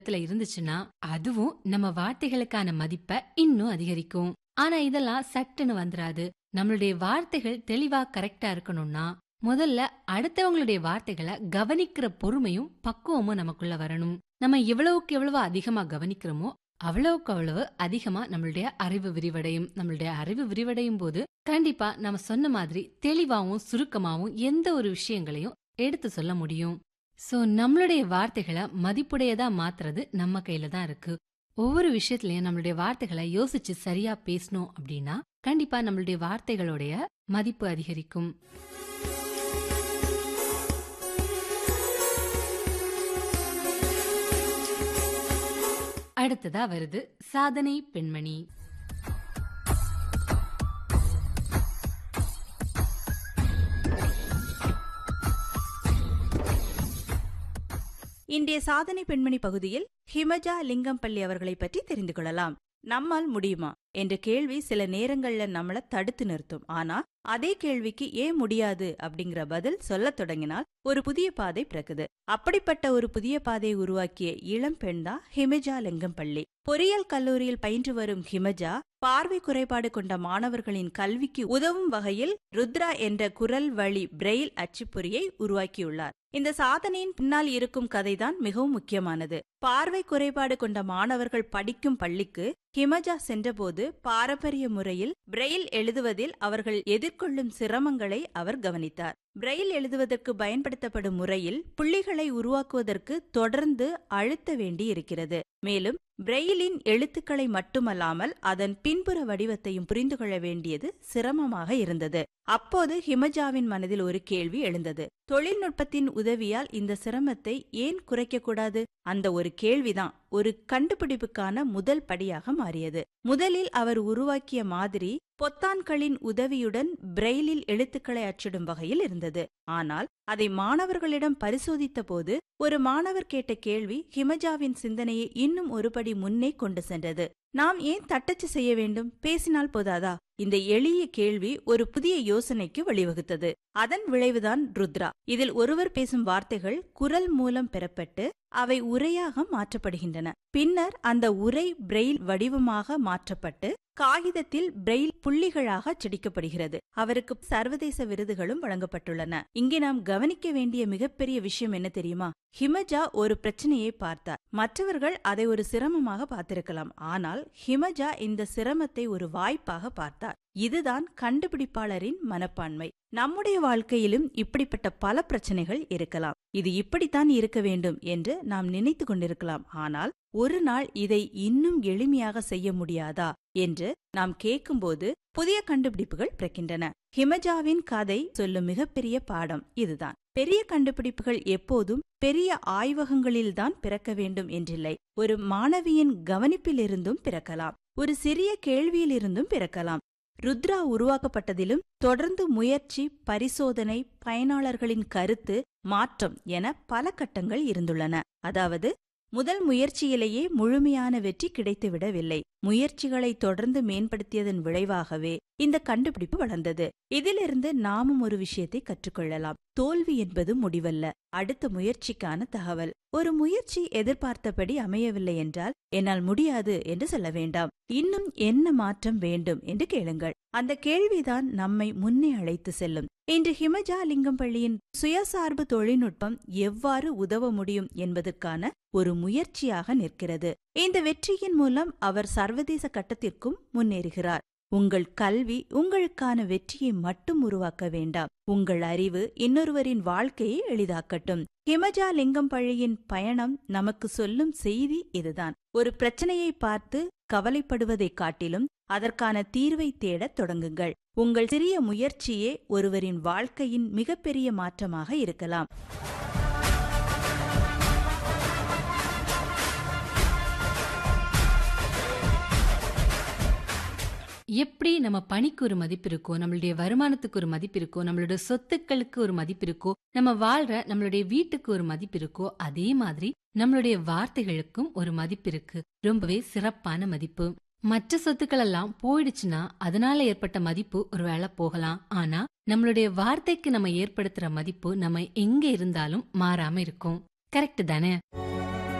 இடத்துல இருந்துச்சுன்னா அதுவும் நம்ம வார்த்தைகளுக்கான மதிப்பை இன்னும் அதிகரிக்கும் ஆனா இதெல்லாம் சட்டுன்னு வந்துராது நம்மளுடைய வார்த்தைகள் தெளிவா கரெக்டா இருக்கணும்னா முதல்ல அடுத்தவங்களுடைய வார்த்தைகளை கவனிக்கிற பொறுமையும் பக்குவமும் நமக்குள்ள வரணும் நம்ம எவ்வளவுக்கு எவ்வளவு அதிகமா கவனிக்கிறோமோ அவ்வளவுக்கு அவ்வளவு அதிகமா நம்மளுடைய அறிவு விரிவடையும் நம்மளுடைய அறிவு விரிவடையும் போது கண்டிப்பா நம்ம சொன்ன மாதிரி தெளிவாவும் சுருக்கமாவும் எந்த ஒரு விஷயங்களையும் எடுத்து சொல்ல முடியும் சோ நம்மளுடைய வார்த்தைகளை மதிப்புடையதா மாத்துறது நம்ம கையில தான் இருக்கு ஒவ்வொரு விஷயத்திலயும் நம்மளுடைய வார்த்தைகளை யோசிச்சு சரியா பேசணும் அப்படின்னா கண்டிப்பா நம்மளுடைய வார்த்தைகளுடைய மதிப்பு அதிகரிக்கும் அடுத்ததா வருது சாதனை பெண்மணி இன்றைய சாதனை பெண்மணி பகுதியில் ஹிமஜா லிங்கம்பள்ளி அவர்களை பற்றி தெரிந்து கொள்ளலாம் நம்மால் முடியுமா என்ற கேள்வி சில நேரங்கள்ல நம்மள தடுத்து நிறுத்தும் ஆனா அதே கேள்விக்கு ஏன் முடியாது அப்படிங்கிற பதில் சொல்லத் தொடங்கினால் ஒரு புதிய பாதை பிறக்குது அப்படிப்பட்ட ஒரு புதிய பாதையை உருவாக்கிய இளம் பெண் தான் ஹிமஜா லிங்கம்பள்ளி பொறியியல் கல்லூரியில் பயின்று வரும் ஹிமஜா பார்வை குறைபாடு கொண்ட மாணவர்களின் கல்விக்கு உதவும் வகையில் ருத்ரா என்ற குரல் வழி பிரெயில் அச்சுப்பொறியை உருவாக்கியுள்ளார் இந்த சாதனையின் பின்னால் இருக்கும் கதைதான் மிகவும் முக்கியமானது பார்வை குறைபாடு கொண்ட மாணவர்கள் படிக்கும் பள்ளிக்கு ஹிமஜா சென்றபோது பாரம்பரிய முறையில் பிரெயில் எழுதுவதில் அவர்கள் எதிர்கொள்ளும் சிரமங்களை அவர் கவனித்தார் பிரெயில் எழுதுவதற்கு பயன்படுத்தப்படும் முறையில் புள்ளிகளை உருவாக்குவதற்கு தொடர்ந்து அழுத்த வேண்டி இருக்கிறது மேலும் பிரெயிலின் எழுத்துக்களை மட்டுமல்லாமல் அதன் பின்புற வடிவத்தையும் புரிந்து கொள்ள வேண்டியது சிரமமாக இருந்தது அப்போது ஹிமஜாவின் மனதில் ஒரு கேள்வி எழுந்தது தொழில்நுட்பத்தின் உதவியால் இந்த சிரமத்தை ஏன் குறைக்கக்கூடாது அந்த ஒரு கேள்விதான் ஒரு கண்டுபிடிப்புக்கான முதல் படியாக மாறியது முதலில் அவர் உருவாக்கிய மாதிரி பொத்தான்களின் உதவியுடன் பிரெயிலில் எழுத்துக்களை அச்சிடும் வகையில் இருந்தது ஆனால் அதை மாணவர்களிடம் பரிசோதித்த போது ஒரு மாணவர் கேட்ட கேள்வி ஹிமஜாவின் சிந்தனையை இன்னும் ஒருபடி முன்னே கொண்டு சென்றது நாம் ஏன் தட்டச்சு செய்ய வேண்டும் பேசினால் போதாதா இந்த எளிய கேள்வி ஒரு புதிய யோசனைக்கு வழிவகுத்தது அதன் விளைவுதான் ருத்ரா இதில் ஒருவர் பேசும் வார்த்தைகள் குரல் மூலம் பெறப்பட்டு அவை உரையாக மாற்றப்படுகின்றன பின்னர் அந்த உரை பிரெயில் வடிவமாக மாற்றப்பட்டு காகிதத்தில் பிரெயில் புள்ளிகளாக அச்சடிக்கப்படுகிறது அவருக்கு சர்வதேச விருதுகளும் வழங்கப்பட்டுள்ளன இங்கே நாம் கவனிக்க வேண்டிய மிகப்பெரிய விஷயம் என்ன தெரியுமா ஹிமஜா ஒரு பிரச்சனையை பார்த்தார் மற்றவர்கள் அதை ஒரு சிரமமாக பார்த்திருக்கலாம் ஆனால் ஹிமஜா இந்த சிரமத்தை ஒரு வாய்ப்பாக பார்த்தார் இதுதான் கண்டுபிடிப்பாளரின் மனப்பான்மை நம்முடைய வாழ்க்கையிலும் இப்படிப்பட்ட பல பிரச்சனைகள் இருக்கலாம் இது இப்படித்தான் இருக்க வேண்டும் என்று நாம் நினைத்து கொண்டிருக்கலாம் ஆனால் ஒரு நாள் இதை இன்னும் எளிமையாக செய்ய முடியாதா என்று நாம் கேட்கும்போது புதிய கண்டுபிடிப்புகள் பிறக்கின்றன ஹிமஜாவின் கதை சொல்லும் மிகப்பெரிய பாடம் இதுதான் பெரிய கண்டுபிடிப்புகள் எப்போதும் பெரிய ஆய்வகங்களில்தான் பிறக்க வேண்டும் என்றில்லை ஒரு மாணவியின் கவனிப்பிலிருந்தும் பிறக்கலாம் ஒரு சிறிய கேள்வியிலிருந்தும் பிறக்கலாம் ருத்ரா உருவாக்கப்பட்டதிலும் தொடர்ந்து முயற்சி பரிசோதனை பயனாளர்களின் கருத்து மாற்றம் என பல கட்டங்கள் இருந்துள்ளன அதாவது முதல் முயற்சியிலேயே முழுமையான வெற்றி கிடைத்துவிடவில்லை முயற்சிகளை தொடர்ந்து மேம்படுத்தியதன் விளைவாகவே இந்த கண்டுபிடிப்பு வளர்ந்தது இதிலிருந்து நாமும் ஒரு விஷயத்தை கற்றுக்கொள்ளலாம் தோல்வி என்பது முடிவல்ல அடுத்த முயற்சிக்கான தகவல் ஒரு முயற்சி எதிர்பார்த்தபடி அமையவில்லை என்றால் என்னால் முடியாது என்று சொல்ல வேண்டாம் இன்னும் என்ன மாற்றம் வேண்டும் என்று கேளுங்கள் அந்த கேள்விதான் நம்மை முன்னே அழைத்து செல்லும் இன்று ஹிமஜா லிங்கம்பள்ளியின் சுயசார்பு தொழில்நுட்பம் எவ்வாறு உதவ முடியும் என்பதற்கான ஒரு முயற்சியாக நிற்கிறது இந்த வெற்றியின் மூலம் அவர் சர்வதேச கட்டத்திற்கும் முன்னேறுகிறார் உங்கள் கல்வி உங்களுக்கான வெற்றியை மட்டும் உருவாக்க வேண்டாம் உங்கள் அறிவு இன்னொருவரின் வாழ்க்கையை எளிதாக்கட்டும் ஹிமஜா லிங்கம்பள்ளியின் பயணம் நமக்கு சொல்லும் செய்தி இதுதான் ஒரு பிரச்சனையை பார்த்து கவலைப்படுவதைக் காட்டிலும் அதற்கான தீர்வை தேடத் தொடங்குங்கள் உங்கள் சிறிய முயற்சியே ஒருவரின் வாழ்க்கையின் மிகப்பெரிய மாற்றமாக இருக்கலாம் எப்படி நம்ம பணிக்கு ஒரு மதிப்பு இருக்கோ நம்மளுடைய வருமானத்துக்கு ஒரு மதிப்பு இருக்கோ நம்மளோட சொத்துக்களுக்கு ஒரு மதிப்பு இருக்கோ நம்ம வாழ்ற நம்மளுடைய வீட்டுக்கு ஒரு மதிப்பு இருக்கோ அதே மாதிரி நம்மளுடைய வார்த்தைகளுக்கும் ஒரு மதிப்பு இருக்கு ரொம்பவே சிறப்பான மதிப்பு மற்ற சொத்துக்கள் எல்லாம் போயிடுச்சுன்னா அதனால ஏற்பட்ட மதிப்பு ஒருவேளை போகலாம் ஆனா நம்மளுடைய வார்த்தைக்கு நம்ம ஏற்படுத்துற மதிப்பு நம்ம எங்க இருந்தாலும் மாறாம இருக்கும் கரெக்ட் தானே